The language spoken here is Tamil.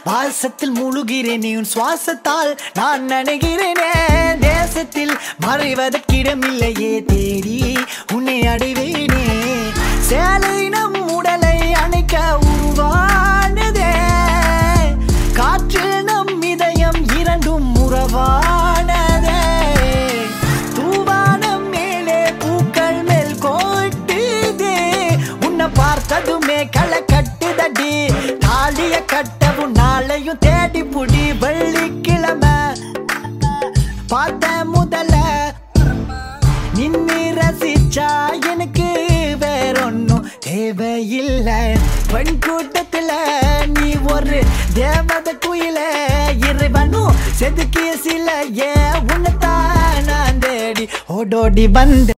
வாசத்தில் முழுகிறேன் நீ உன் சுவாசத்தால் நான் நினைகிறேனே தேசத்தில் மறைவதற்கிடமில்லையே தேடி உன்னை அடைவேனே சேலை நம் உடலை அணைக்க உருவானதே காற்று நம் இதயம் இரண்டும் உறவானதே தூவானம் மேலே பூக்கள் மேல் கோட்டுதே உன்னை பார்த்ததுமே களை கட்டுதடி தாலிய கட்டவும் நாளையும் தேடி புடி வெள்ளிக்கிழமை பார்த்த முதல்ல நின்னு ரசிச்சா எனக்கு வேறொன்னும் தேவையில்லை பெண் கூட்டத்துல நீ ஒரு தேவத குயில இறைவனும் செதுக்கிய சில ஏ உன்னைத்தான் நான் தேடி ஓடோடி வந்த